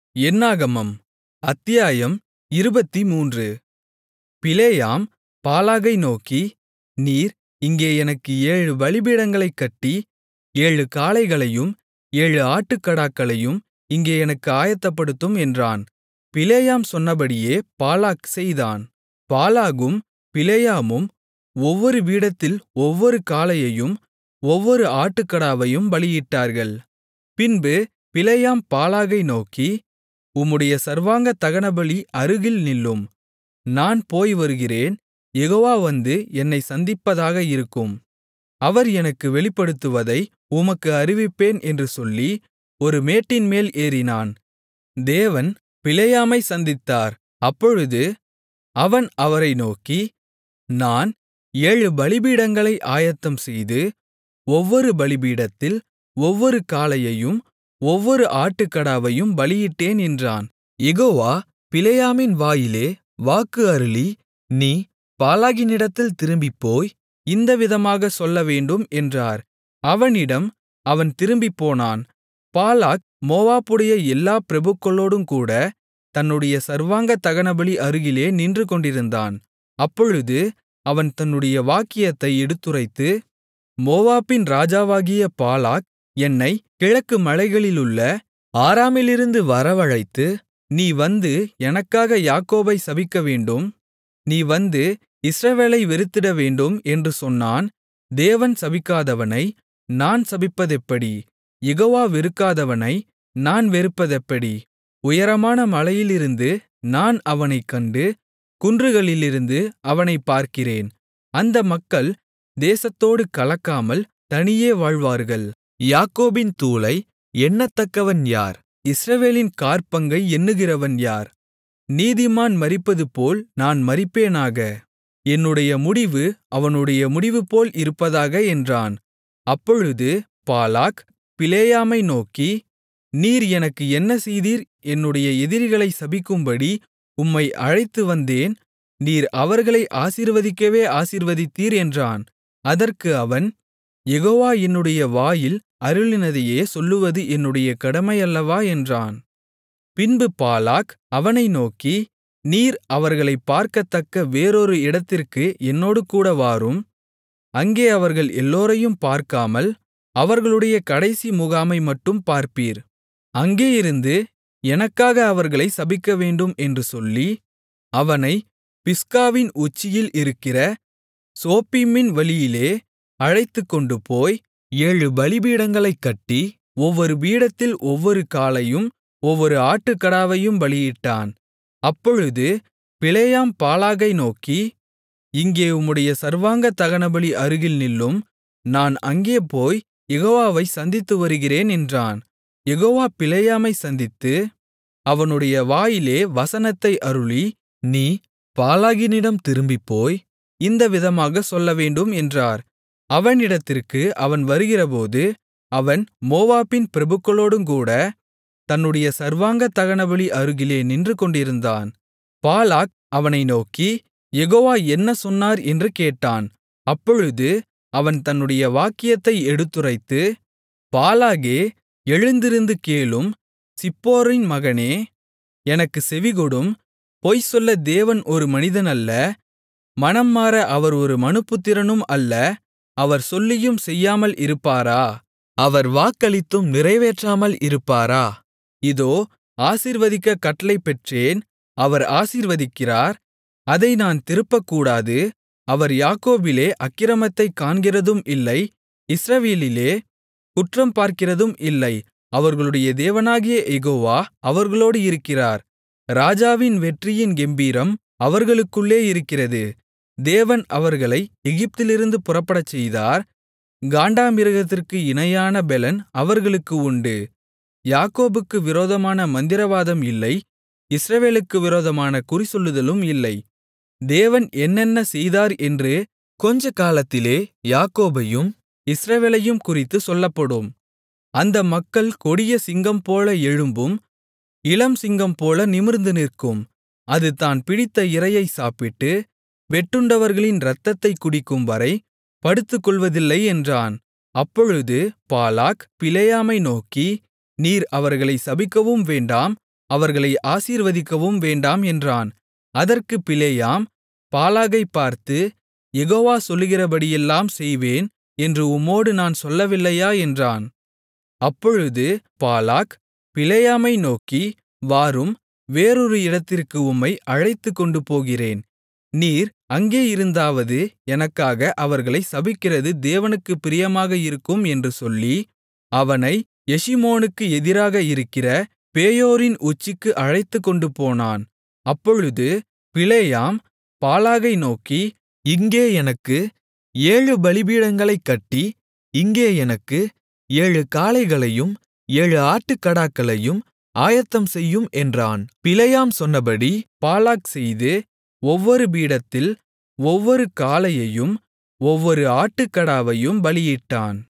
என்னாகமம் அத்தியாயம் இருபத்துமூன்று பிலேயாம் பாலாகை நோக்கி நீர் இங்கே எனக்கு ஏழு பலிபீடங்களைக் கட்டி ஏழு காளைகளையும் ஏழு ஆட்டுக்கடாக்களையும் இங்கே எனக்கு ஆயத்தப்படுத்தும் என்றான் பிலேயாம் சொன்னபடியே பாலாக் செய்தான் பாலாகும் பிலேயாமும் ஒவ்வொரு பீடத்தில் ஒவ்வொரு காளையையும் ஒவ்வொரு ஆட்டுக்கடாவையும் பலியிட்டார்கள் பின்பு பிலேயாம் பாலாகை நோக்கி உம்முடைய சர்வாங்க தகனபலி அருகில் நில்லும் நான் போய் வருகிறேன் யெகோவா வந்து என்னைச் சந்திப்பதாக இருக்கும் அவர் எனக்கு வெளிப்படுத்துவதை உமக்கு அறிவிப்பேன் என்று சொல்லி ஒரு மேட்டின்மேல் ஏறினான் தேவன் பிலேயாமைச் சந்தித்தார் அப்பொழுது அவன் அவரை நோக்கி நான் ஏழு பலிபீடங்களை ஆயத்தம்செய்து ஒவ்வொரு பலிபீடத்தில் ஒவ்வொரு காளையையும் ஒவ்வொரு ஆட்டுக்கடாவையும் பலியிட்டேன் என்றான் யெகோவா பிலேயாமின் வாயிலே வாக்கு அருளி நீ பாலாகினிடத்தில் திரும்பிப்போய் இந்த விதமாகச் சொல்லவேண்டும் என்றார் அவனிடம் அவன் திரும்பிப்போனான் பாலாக் மோவாபுடைய எல்லா பிரபுக்களோடுங்கூட தன்னுடைய சர்வாங்க தகனபலி அருகிலே நின்று கொண்டிருந்தான் அப்பொழுது அவன் தன்னுடைய வாக்கியத்தை எடுத்துரைத்து மோவாபின் ராஜாவாகிய பாலாக் என்னைக் கிழக்கு மலைகளிலுள்ள ஆராமிலிருந்து வரவழைத்து நீ வந்து எனக்காக யாக்கோபை சபிக்கவேண்டும் நீ வந்து இஸ்ரவேலை வெறுத்திடவேண்டும் என்று சொன்னான் தேவன் சபிக்காதவனை நான் சபிப்பதெப்படி யெகோவா வெறுக்காதவனை நான் வெறுப்பதெப்படி உயரமான மலையிலிருந்து நான் அவனைக் கண்டு குன்றுகளிலிருந்து அவனைப் பார்க்கிறேன் அந்த மக்கள் தேசத்தோடு கலக்காமல் தனியே வாழ்வார்கள் யாக்கோபின் தூளை எண்ணத்தக்கவன் யார் இஸ்ரவேலின் காற்பங்கை எண்ணுகிறவன் யார் நீதிமான் மரிப்பதுபோல் நான் மரிப்பேனாக என்னுடைய முடிவு அவனுடைய முடிவுபோல் இருப்பதாக என்றான் அப்பொழுது பாலாக் பிலேயாமை நோக்கி நீர் எனக்கு என்ன செய்தீர் என்னுடைய எதிரிகளை சபிக்கும்படி உம்மை அழைத்து வந்தேன் நீர் அவர்களை ஆசீர்வதிக்கவே ஆசீர்வதித்தீர் என்றான் அதற்கு அவன் யெகோவா என்னுடைய வாயில் அருளினதையே சொல்லுவது என்னுடைய கடமையல்லவா என்றான் பின்பு பாலாக் அவனை நோக்கி நீர் அவர்களைப் பார்க்கத்தக்க வேறொரு இடத்திற்கு என்னோடுகூட வாரும் அங்கே அவர்கள் எல்லோரையும் பார்க்காமல் அவர்களுடைய கடைசி முகாமை மட்டும் பார்ப்பீர் அங்கேயிருந்து எனக்காக அவர்களை சபிக்கவேண்டும் என்று சொல்லி அவனை பிஸ்காவின் உச்சியில் இருக்கிற சோப்பீமின் வழியிலே அழைத்துக்கொண்டுபோய் ஏழு பலிபீடங்களைக் கட்டி ஒவ்வொரு பீடத்தில் ஒவ்வொரு காளையும் ஒவ்வொரு ஆட்டுக்கடாவையும் பலியிட்டான் அப்பொழுது பிலேயாம் பாலாகை நோக்கி இங்கே உம்முடைய சர்வாங்க தகனபலி அருகில் நில்லும் நான் அங்கே போய் யெகோவாவை சந்தித்து வருகிறேன் என்றான் யெகோவா பிலேயாமை சந்தித்து அவனுடைய வாயிலே வசனத்தை அருளி நீ பாலாகினிடம் திரும்பிப்போய் இந்த விதமாகச் சொல்லவேண்டும் என்றார் அவனிடத்திற்கு அவன் வருகிறபோது அவன் மோவாபின் பிரபுக்களோடுங்கூட தன்னுடைய சர்வாங்க தகனபலி அருகிலே நின்று கொண்டிருந்தான் பாலாக் அவனை நோக்கி யெகோவா என்ன சொன்னார் என்று கேட்டான் அப்பொழுது அவன் தன்னுடைய வாக்கியத்தை எடுத்துரைத்து பாலாகே எழுந்திருந்து கேளும் சிப்போரின் மகனே எனக்குச் செவிகொடும் பொய் சொல்ல தேவன் ஒரு மனிதன் அல்ல மனம் மாற அவர் ஒரு மனுபுத்திரனும் அல்ல அவர் சொல்லியும் செய்யாமல் இருப்பாரா அவர் வாக்களித்தும் நிறைவேற்றாமல் இருப்பாரா இதோ ஆசீர்வதிக்க கட்டளை பெற்றேன் அவர் ஆசீர்வதிக்கிறார் அதை நான் திருப்பக்கூடாது அவர் யாக்கோபிலே அக்கிரமத்தைக் காண்கிறதும் இல்லை இஸ்ரவேலிலே குற்றம் பார்க்கிறதும் இல்லை அவர்களுடைய தேவனாகிய யெகோவா அவர்களோடு இருக்கிறார் ராஜாவின் வெற்றியின் கெம்பீரம் அவர்களுக்குள்ளே இருக்கிறது தேவன் அவர்களை எகிப்திலிருந்து புறப்படச் செய்தார் காண்டாமிருகத்திற்கு இணையான பெலன் அவர்களுக்கு உண்டு யாக்கோபுக்கு விரோதமான மந்திரவாதம் இல்லை இஸ்ரவேலுக்கு விரோதமான குறிசொல்லுதலும் இல்லை தேவன் என்னென்ன செய்தார் என்று கொஞ்ச காலத்திலே யாக்கோபையும் இஸ்ரவேலையும் குறித்து சொல்லப்படும் அந்த மக்கள் கொடிய சிங்கம்போல எழும்பும் இளம் சிங்கம்போல நிமிர்ந்து நிற்கும் அது தான் பிடித்த இரையை சாப்பிட்டு வெட்டுண்டவர்களின் இரத்தத்தைக் குடிக்கும்வரை படுத்துக்கொள்வதில்லை என்றான் அப்பொழுது பாலாக் பிலேயாமை நோக்கி நீர் அவர்களை சபிக்கவும் வேண்டாம் அவர்களை ஆசீர்வதிக்கவும் வேண்டாம் என்றான் அதற்குப் பிலேயாம் பாலாகைப் பார்த்து யெகோவா சொல்லுகிறபடியெல்லாம் செய்வேன் என்று உம்மோடு நான் சொல்லவில்லையா என்றான் அப்பொழுது பாலாக் பிலேயாமை நோக்கி வாரும் வேறொரு இடத்திற்கு உம்மை அழைத்துக்கொண்டு போகிறேன் நீர் அங்கே இருந்தாவது எனக்காக அவர்களை சபிக்கிறது தேவனுக்குப் பிரியமாக இருக்கும் என்று சொல்லி அவனை எஷிமோனுக்கு எதிராக இருக்கிற பேயோரின் உச்சிக்கு அழைத்துக்கொண்டு போனான் அப்பொழுது பிலேயாம் பாலாகை நோக்கி இங்கே எனக்கு ஏழு பலிபீடங்களைக் கட்டி இங்கே எனக்கு ஏழு காளைகளையும் ஏழு ஆட்டுக்கடாக்களையும் ஆயத்தம் செய்யும் என்றான் பிலேயாம் சொன்னபடி பாலாக் செய்து ஒவ்வொரு பீடத்தில் ஒவ்வொரு காளையையும் ஒவ்வொரு ஆட்டுக்கடாவையும் பலியிட்டான்